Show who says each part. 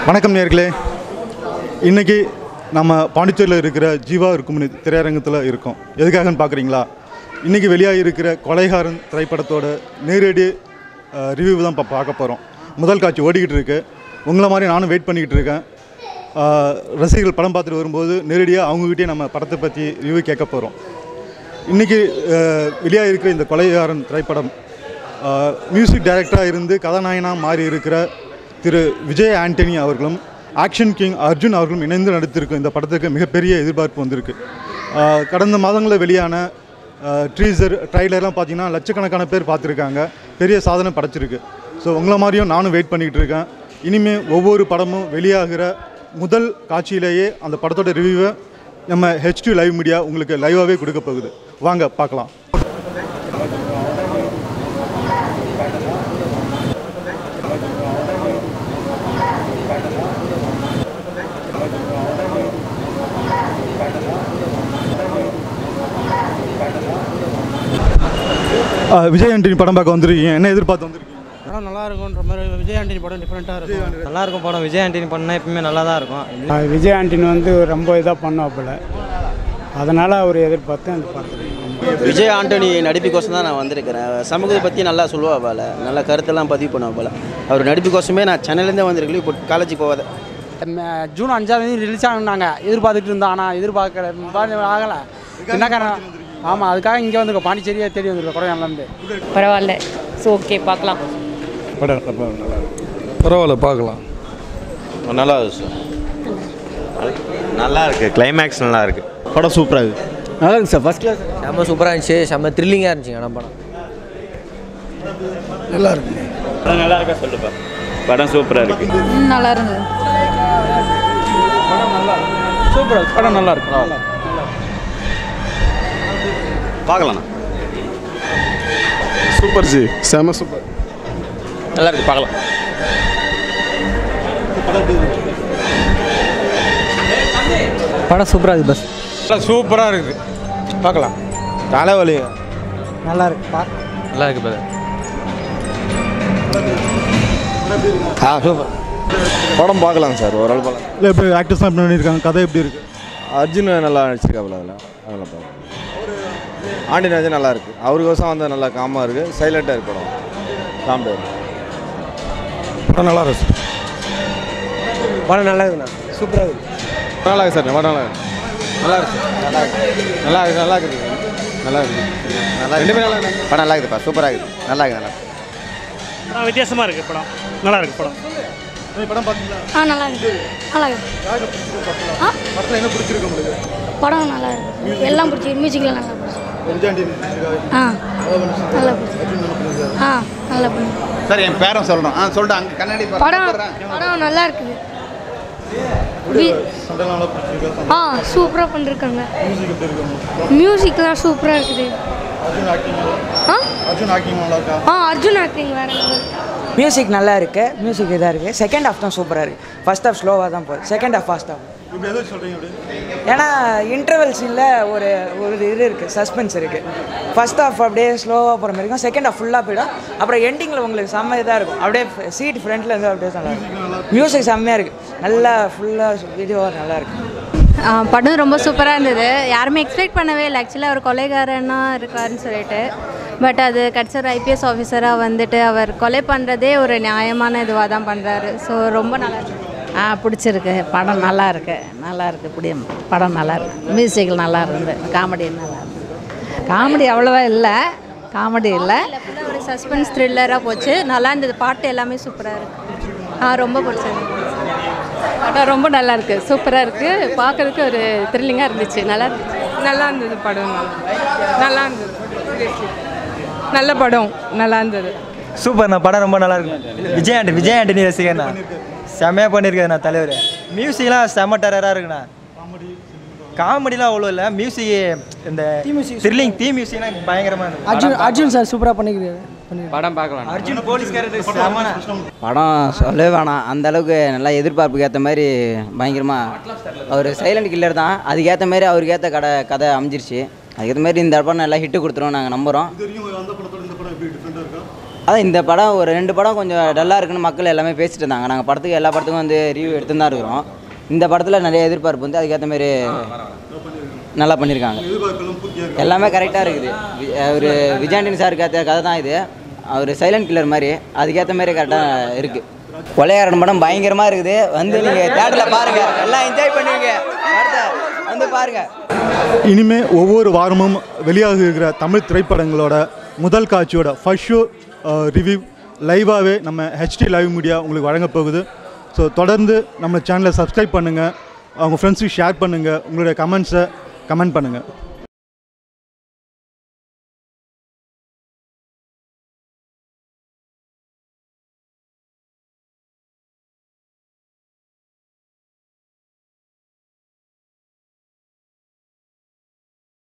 Speaker 1: வணக்கம் நேர்களே இன்றைக்கி நம்ம பாண்டிச்சேரியில் இருக்கிற ஜீவா இருக்குமணி திரையரங்கத்தில் இருக்கோம் எதுக்காகன்னு பார்க்குறீங்களா இன்றைக்கி வெளியாக இருக்கிற கொலைகாரன் திரைப்படத்தோட நேரடி ரிவ்யூ தான் இப்போ பார்க்க போகிறோம் முதல் காட்சி ஓடிக்கிட்டு இருக்கு உங்களை மாதிரி நானும் வெயிட் பண்ணிக்கிட்டு இருக்கேன் அஹ், ரசிகர்கள் படம் பார்த்துட்டு வரும்போது நேரடியாக அவங்ககிட்டயே நம்ம படத்தை பற்றி ரிவ்யூ கேட்க போகிறோம் இன்றைக்கி வெளியாக இருக்கிற இந்த கொலைகாரன் திரைப்படம் மியூசிக் டைரக்டராக இருந்து கதாநாயகனாக மாறி இருக்கிற திரு விஜய் ஆண்டனி அவர்களும் ஆக்ஷன் கிங் அர்ஜுன் அவர்களும் இணைந்து நடித்திருக்கும் இந்த படத்துக்கு மிகப்பெரிய எதிர்பார்ப்பு வந்திருக்கு அஹ், கடந்த மாதங்களில் வெளியான ட்ரீசர் ட்ரைலர்லாம் பார்த்தீங்கன்னா லட்சக்கணக்கான பேர் பார்த்துருக்காங்க பெரிய சாதனை படைச்சிருக்கு ஸோ உங்களை மாதிரியும் நானும் வெயிட் பண்ணிக்கிட்டு இருக்கேன் இனிமேல் ஒவ்வொரு படமும் வெளியாகிற முதல் காட்சியிலேயே அந்த படத்தோட ரிவ்யூவை நம்ம ஹெச் லைவ் மீடியா உங்களுக்கு லைவாகவே கொடுக்க போகுது வாங்க பார்க்கலாம் அஹ், விஜய் ஆண்டனி படம் பார்க்க வந்திருக்கீங்க என்ன எதிர்பார்த்து வந்திருக்கீங்க
Speaker 2: படம் நல்லா இருக்கும்ன்ற மாதிரி விஜய் ஆண்டனி படம் டிஃப்ரெண்ட்டாக இருக்கும்
Speaker 3: நல்லா இருக்கும் படம் விஜய் ஆண்டனி பண்ணால் எப்பவுமே நல்லா தான் இருக்கும்
Speaker 4: ஆஹ் விஜய் ஆண்டனி வந்து ரொம்ப இதாக பண்ணுவாப்புல அதனால் அவர் எதிர்பார்த்து அந்த படத்தில்
Speaker 5: விஜய் ஆண்டனி நடிப்புக்கோசம் தான் நான் வந்திருக்கிறேன் சமூகத்தை பற்றி நல்லா சொல்லுவா போல நல்ல கருத்தெல்லாம் பதிவு பண்ணுவா போல அவர் நடிப்புக்கோசமே நான் சென்னையிலேருந்தே வந்திருக்கேன் இப்போ காலேஜ் போகாத
Speaker 2: ம- ஜூன் அஞ்சாம் தேதி ரிலீஸ் ஆனாங்க எதிர்பார்த்துட்டு இருந்தோம் ஆனால் எதிர்பார்க்கல ஆகலை என்ன காரணம் ஆமாம் அதுக்காக இங்கே வந்து பாண்டிச்சேரியை தேடி வந்திருக்கோம் கொடையானலேருந்து
Speaker 6: பரவாயில்ல ஸோ ஓகே பார்க்கலாம்
Speaker 7: பரவாயில்ல பார்க்கலாம்
Speaker 8: நல்லா இருக்கு சார் நல்லா இருக்கு கிளைமேக்ஸ் நல்லா இருக்கு
Speaker 3: படம் சூப்பராக இருக்குது
Speaker 4: நல்லா இருக்கு சார் ஃபஸ்ட் கிளாஸ்
Speaker 3: செம்ம சூப்பராக இருந்துச்சு செம்ம த்ரில்லிங்காக இருந்துச்சு ஆனால் படம்
Speaker 8: படம் சூப்பராக இருக்கு
Speaker 6: நல்லா இருந்தது
Speaker 4: சூப்பர் படம் நல்லா இருக்கு
Speaker 8: பார்க்கலாம்
Speaker 7: சூப்பர் ஜி செம சூப்பர்
Speaker 5: நல்லா இருக்கு பார்க்கலாம்
Speaker 3: படம் சூப்பராக இருக்குது பஸ்
Speaker 4: சூப்பராக இருக்குது பார்க்கலாம்
Speaker 8: தலைவலி
Speaker 4: நல்லா இருக்கு பா
Speaker 3: நல்லா இருக்கு பிரதர்
Speaker 8: ஆ சூப்பர் படம் பார்க்கலாம் சார் ஓரளவு பார்க்கலாம்
Speaker 1: இல்லை எப்படி ஆக்டர்ஸ்லாம் எப்படி பண்ணியிருக்காங்க கதை எப்படி இருக்குது
Speaker 8: அர்ஜுன் நல்லா நடிச்சிருக்காப்புல அதில் அதெல்லாம் பார்க்கலாம் ஆண்டிராஜன் நல்லா இருக்கு அவருக்கோசம் வந்து நல்லா காமாக இருக்கு சைலண்ட்டாக இருக்கு படம் காமெடி
Speaker 7: படம் நல்லா இருக்கு
Speaker 4: படம் நல்லா இருக்குண்ணா சூப்பராக இருக்குது
Speaker 8: நல்லா இருக்கு சார் படம் நல்லா இருக்கு நல்லா இருக்கு நல்லா இருக்கு நல்லா இருக்கு நல்லா இருக்கு நல்லா இருக்கு நல்லா ரெண்டுமே நல்லா இருக்கு படம் நல்லா இருக்குதுப்பா சூப்பராக இருக்குது நல்லா இருக்கு நல்லா இருக்கு
Speaker 2: வித்தியாசமாக இருக்குது படம் நல்லா இருக்கு படம்
Speaker 1: படம் பார்த்தீங்களா
Speaker 9: ஆ நல்லா இருக்கு நல்லா இருக்கு ஆ
Speaker 1: படத்தில் என்ன பிடிச்சிருக்கு உங்களுக்கு
Speaker 9: படம் நல்லா இருக்கு எல்லாம் பிடிச்சி மியூசிக்கில் நல்லா பிடிச்சி
Speaker 1: விஜய் ஆண்டனி நடிச்சிருக்காரு.
Speaker 9: ஆ நல்லா பிடிச்சி ஆ நல்லா பண்ணி
Speaker 8: சார் என் பேரன் சொல்கிறோம் ஆ சொல்லிட்டு அங்கே கண்ணாடி
Speaker 9: படம் படம் நல்லா இருக்குது வி-
Speaker 1: சண்டைலாம் நல்லா பிடிச்சிருக்கா
Speaker 9: ஆ சூப்பராக பண்ணிருக்காங்க
Speaker 1: மியூசிக் எப்படி இருக்கு
Speaker 9: மியூசிக்லாம் சூப்பராக இருக்குது
Speaker 1: அர்ஜுன் ஆக்டிங்
Speaker 9: ஆ
Speaker 1: அர்ஜுன் ஆக்டிங் நல்லா இருக்கா
Speaker 9: ஆ அர்ஜுன் ஆக்டிங் வேற level.
Speaker 10: மியூசிக் நல்லா இருக்கு மியூசிக் இதாக இருக்குது செகண்ட் ஹாஃப் தான் சூப்பராக இருக்குது ஃபர்ஸ்ட் ஹாஃப் ஸ்லோவாக தான் போகுது செகண்ட் ஹாஃப் ஃபாஸ்ட் ஆகும்
Speaker 1: இப்படி எதை சொல்கிறீங்க அப்படி
Speaker 10: ஏன்னா இன்டர்வல் சீனில் ஒரு ஒரு இது இருக்குது சஸ்பென்ஸ் இருக்குது ஃபர்ஸ்ட் ஹாஃப் அப்படியே ஸ்லோவாக போகிற மாதிரி இருக்கும் செகண்ட் ஹாஃப் ஃபுல்லாக போயிடும் அப்புறம் எண்டிங்கில் உங்களுக்கு செம்ம இதாக இருக்கும் அப்படியே சீட் ஃப்ரண்ட்டில் இருந்து அப்படியே நல்லா இருக்கும் மியூசிக் செம்மையாக இருக்குது நல்லா ஃபுல்லாக வீடியோவாக நல்லா இருக்குது
Speaker 6: ஆ, படம் ரொம்ப சூப்பராக இருந்தது யாருமே எக்ஸ்பெக்ட் பண்ணவே இல்லை ஆக்சுவலாக அவர் கொலைகாரனாக இருக்காருன்னு சொல்லிட்டு பட் அது கடைசி ஒரு ஐபிஎஸ் ஆஃபீஸராக வந்துட்டு அவர் கொலை பண்ணுறதே ஒரு நியாயமான இதுவாக தான் பண்ணுறாரு ஸோ ரொம்ப நல்லா இருக்கு
Speaker 11: ஆ பிடிச்சிருக்கு படம் நல்லா இருக்கு நல்லா இருக்கு பிடி படம் நல்லா இருக்கு மியூசிக் நல்லா இருந்து காமெடி நல்லா இருந்து காமெடி அவ்வளோவா இல்லை காமெடி இல்லை
Speaker 6: full-ஆ ஒரு சஸ்பென்ஸ் த்ரில்லராக போச்சு நல்லா இருந்தது பாட்டு எல்லாமே சூப்பராக இருக்கு ஆ ரொம்ப பிடிச்சது
Speaker 11: படம் ரொம்ப நல்லா இருக்கு சூப்பராக இருக்கு பார்க்கறதுக்கு ஒரு த்ரில்லிங்காக இருந்துச்சு நல்லா இருந்துச்சு
Speaker 6: நல்லா இருந்தது படம் நல்லா இருந்தது நல்ல படம் நல்லா இருந்தது
Speaker 3: சூப்பர்ண்ணா படம் ரொம்ப நல்லா இருக்கும் விஜய் ஆண்டி விஜய் ஆண்டனி ரசிகர்ண்ணா செம்மையாக பண்ணியிருக்காரு நான் தலைவர் மியூசிக்லாம் செம்ம டெரராக இருக்குண்ணா காமெடிலாம் அவ்வளோ இல்லை மியூசிக் இந்த த்ரில்லிங் தீ மியூசிக்லாம் பயங்கரமாக
Speaker 2: அர்ஜுன் அர்ஜுன் சார் சூப்பராக பண்ணிக்கிறாரு
Speaker 3: படம் பார்க்கலாம் அர்ஜுன் போலீஸ் கேரக்டர் செம்மண்ணா
Speaker 5: படம் சொல்லவே வேணாம் அந்த அளவுக்கு நல்லா எதிர்பார்ப்புக்கு ஏற்ற மாதிரி பயங்கரமாக அவர் சைலண்ட் கில்லர் தான் அதுக்கேற்ற மாதிரி அவருக்கு ஏற்ற கடை கதை அமைஞ்சிருச்சு அதுக்கேற்ற மாதிரி இந்த படம் நல்லா ஹிட்டு கொடுத்துருவோம் நாங்கள் நம்புகிறோம்
Speaker 1: இது வரைக்கும் அந்த படத்தோட இந்த படம் எப்படி டிஃப்ரெண்டாக இருக்கா
Speaker 12: அதான் இந்த படம் ஒரு ரெண்டு படம் கொஞ்சம் டல்லாக இருக்குன்னு மக்கள் எல்லாமே பேசிட்டு இருந்தாங்க நாங்கள் படத்துக்கு எல்லா படத்துக்கும் வந்து ரிவ்யூ எடுத்து தான் இருக்கிறோம் இந்த படத்தில் நிறைய எதிர்பார்ப்பு வந்து அதுக்கேற்ற மாதிரி நல்லா பண்ணியிருக்காங்க எல்லாமே கரெக்டாக இருக்குது வி- ஒரு விஜயாண்டின் சாருக்கு ஏற்ற கதை தான் இது அவர் சைலண்ட் கில்லர் மாதிரி அதுக்கேற்ற மாதிரி கரெக்டாக இருக்குது கொலையாரன் படம் பயங்கரமாக இருக்குது வந்து நீங்கள் தேட்டரில் பாருங்கள் எல்லாம் என்ஜாய் பண்ணுவீங்க படத்தை வந்து பாருங்கள்
Speaker 1: இனிமே ஒவ்வொரு வாரமும் வெளியாக இருக்கிற தமிழ் திரைப்படங்களோட முதல் காட்சியோட ஃபர்ஸ்ட் ஷோ ரிவ்யூ லைவாகவே நம்ம ஹெச்டி லைவ் மீடியா உங்களுக்கு வழங்க போகுது ஸோ தொடர்ந்து நம்ம சேனலை சப்ஸ்கிரைப் பண்ணுங்கள் அவங்க ஃப்ரெண்ட்ஸுக்கு ஷேர் பண்ணுங்கள் உங்களுடைய கமெண்ட்ஸை கமெண்ட் பண்ணுங்கள்